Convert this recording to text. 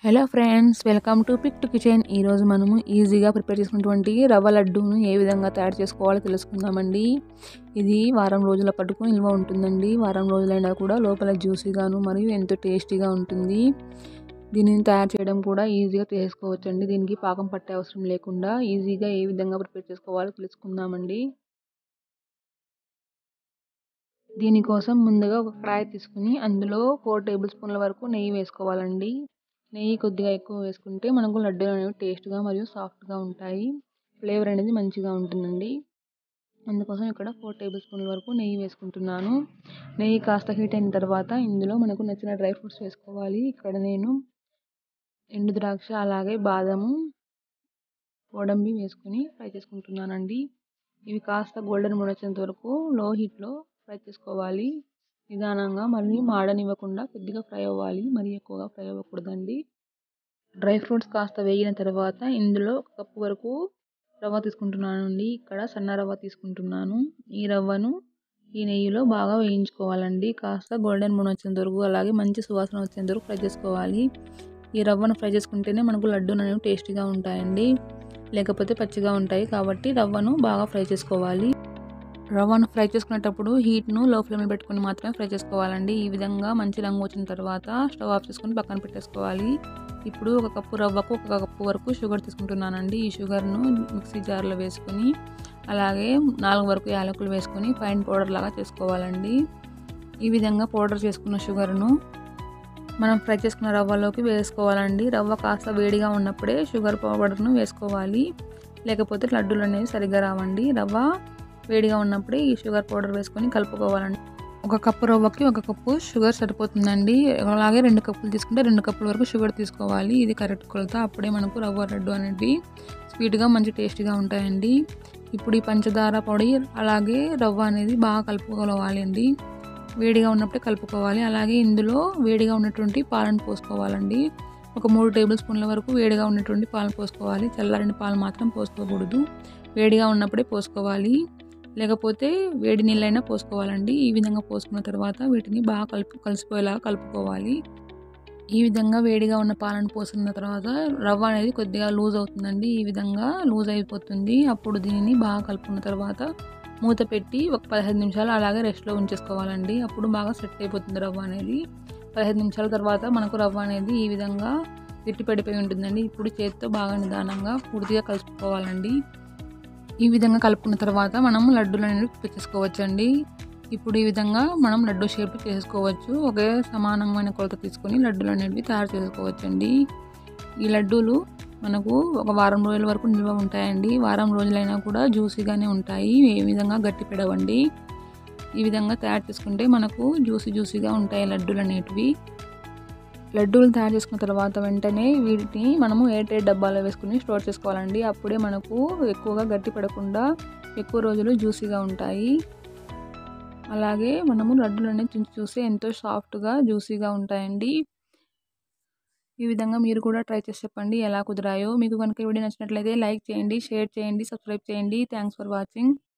hello friends welcome to pick to kitchen ఈరోజు మనము ఈజీగా ప్రిపేర్ చేసుకున్నటువంటి రవ్వ లడ్డూను ఏ విధంగా తయారు చేసుకోవాలో తెలుసుకుందామండి ఇది వారం రోజుల పట్టుకు నిల్వ ఉంటుందండి వారం రోజులైనా కూడా లోపల జ్యూసీగాను మరియు ఎంతో టేస్టీగా ఉంటుంది దీనిని తయారు చేయడం కూడా ఈజీగా చేసుకోవచ్చండి దీనికి పాకం పట్టే అవసరం లేకుండా ఈజీగా ఏ విధంగా ప్రిపేర్ చేసుకోవాలో తెలుసుకుందామండి దీనికోసం ముందుగా ఒక కడాయి తీసుకుని అందులో ఫోర్ టేబుల్ స్పూన్ల వరకు నెయ్యి వేసుకోవాలండి నెయ్యి కొద్దిగా ఎక్కువ వేసుకుంటే మనకు లడ్డూలు అనేవి టేస్ట్గా మరియు సాఫ్ట్గా ఉంటాయి ఫ్లేవర్ అనేది మంచిగా ఉంటుందండి అందుకోసం ఇక్కడ ఫోర్ టేబుల్ స్పూన్ల వరకు నెయ్యి వేసుకుంటున్నాను నెయ్యి కాస్త హీట్ అయిన తర్వాత ఇందులో మనకు నచ్చిన డ్రై ఫ్రూట్స్ వేసుకోవాలి ఇక్కడ నేను ఎండు ద్రాక్ష అలాగే బాదము గోడంబి వేసుకుని ఫ్రై చేసుకుంటున్నానండి ఇవి కాస్త గోల్డెన్ మూడ్ వచ్చేంత వరకు లో హీట్లో ఫ్రై చేసుకోవాలి నిదానంగా మరియు మాడనివ్వకుండా కొద్దిగా ఫ్రై అవ్వాలి మరి ఎక్కువగా ఫ్రై అవ్వకూడదండి డ్రై ఫ్రూట్స్ కాస్త వేగిన తర్వాత ఇందులో ఒక కప్పు వరకు రవ్వ తీసుకుంటున్నాను అండి ఇక్కడ సన్న రవ్వ తీసుకుంటున్నాను ఈ రవ్వను ఈ నెయ్యిలో బాగా వేయించుకోవాలండి కాస్త గోల్డెన్ మూన్ వచ్చేంత వరకు అలాగే మంచి సువాసన వచ్చేంత వరకు ఫ్రై చేసుకోవాలి ఈ రవ్వను ఫ్రై చేసుకుంటేనే మనకు లడ్డూలు అనేవి టేస్టీగా ఉంటాయండి లేకపోతే పచ్చిగా ఉంటాయి కాబట్టి రవ్వను బాగా ఫ్రై చేసుకోవాలి రవ్వను ఫ్రై చేసుకునేటప్పుడు హీట్ను లో ఫ్లేమ్లో పెట్టుకుని మాత్రమే ఫ్రై చేసుకోవాలండి ఈ విధంగా మంచి రంగు వచ్చిన తర్వాత స్టవ్ ఆఫ్ చేసుకుని పక్కన పెట్టేసుకోవాలి ఇప్పుడు ఒక కప్పు రవ్వకు ఒక కప్పు వరకు షుగర్ తీసుకుంటున్నానండి ఈ షుగర్ను మిక్సీ జార్లో వేసుకొని అలాగే నాలుగు వరకు యాలకులు వేసుకొని ఫైన్ పౌడర్ లాగా చేసుకోవాలండి ఈ విధంగా పౌడర్ చేసుకున్న షుగర్ను మనం ఫ్రై చేసుకున్న రవ్వలోకి వేసుకోవాలండి రవ్వ కాస్త వేడిగా ఉన్నప్పుడే షుగర్ పౌడర్ను వేసుకోవాలి లేకపోతే లడ్డూలు అనేవి సరిగ్గా రావండి రవ్వ వేడిగా ఉన్నప్పుడే ఈ షుగర్ పౌడర్ వేసుకొని కలుపుకోవాలండి ఒక కప్పు రవ్వకి ఒక కప్పు షుగర్ సరిపోతుందండి అలాగే రెండు కప్పులు తీసుకుంటే రెండు కప్పుల వరకు షుగర్ తీసుకోవాలి ఇది కరెక్ట్ కొలత అప్పుడే మనకు రవ్వ లడ్డు అనేది స్వీట్గా మంచి టేస్టీగా ఉంటాయండి ఇప్పుడు ఈ పంచదార పొడి అలాగే రవ్వ అనేది బాగా కలుపుకోవాలి అండి వేడిగా ఉన్నప్పుడే కలుపుకోవాలి అలాగే ఇందులో వేడిగా ఉన్నటువంటి పాలను పోసుకోవాలండి ఒక మూడు టేబుల్ స్పూన్ల వరకు వేడిగా ఉన్నటువంటి పాలను పోసుకోవాలి చల్లారిన పాలు మాత్రం పోసుకోకూడదు వేడిగా ఉన్నప్పుడే పోసుకోవాలి లేకపోతే వేడి నీళ్ళైనా పోసుకోవాలండి ఈ విధంగా పోసుకున్న తర్వాత వీటిని బాగా కలుపు కలిసిపోయేలాగా కలుపుకోవాలి ఈ విధంగా వేడిగా ఉన్న పాలను పోసుకున్న తర్వాత రవ్వ అనేది కొద్దిగా లూజ్ అవుతుందండి ఈ విధంగా లూజ్ అయిపోతుంది అప్పుడు దీనిని బాగా కలుపుకున్న తర్వాత మూత పెట్టి ఒక పదహైదు నిమిషాలు అలాగే రెస్ట్లో ఉంచేసుకోవాలండి అప్పుడు బాగా సెట్ అయిపోతుంది రవ్వ అనేది పదహైదు నిమిషాల తర్వాత మనకు రవ్వ అనేది ఈ విధంగా గట్టి పడిపోయి ఉంటుందండి ఇప్పుడు చేతితో బాగా నిదానంగా పూర్తిగా కలుపుకోవాలండి ఈ విధంగా కలుపుకున్న తర్వాత మనం లడ్డూలు అనేవి చేసుకోవచ్చండి ఇప్పుడు ఈ విధంగా మనం లడ్డు షేప్ చేసుకోవచ్చు ఒకే సమానమైన కొలత తీసుకొని లడ్డూలు అనేవి తయారు చేసుకోవచ్చండి ఈ లడ్డూలు మనకు ఒక వారం రోజుల వరకు నిల్వ ఉంటాయండి వారం రోజులైనా కూడా జ్యూసీగానే ఉంటాయి ఏ విధంగా గట్టి పెడవండి ఈ విధంగా తయారు చేసుకుంటే మనకు జ్యూసీ జ్యూసీగా ఉంటాయి లడ్డూలు అనేటివి లడ్డూలు తయారు చేసుకున్న తర్వాత వెంటనే వీటిని మనము ఎయిర్ టైట్ డబ్బాలో వేసుకుని స్టోర్ చేసుకోవాలండి అప్పుడే మనకు ఎక్కువగా గట్టి పడకుండా ఎక్కువ రోజులు జ్యూసీగా ఉంటాయి అలాగే మనము లడ్డూలు అనేది చించి చూస్తే ఎంతో సాఫ్ట్గా జ్యూసీగా ఉంటాయండి ఈ విధంగా మీరు కూడా ట్రై చేసి చెప్పండి ఎలా కుదిరాయో మీకు కనుక వీడియో నచ్చినట్లయితే లైక్ చేయండి షేర్ చేయండి సబ్స్క్రైబ్ చేయండి థ్యాంక్స్ ఫర్ వాచింగ్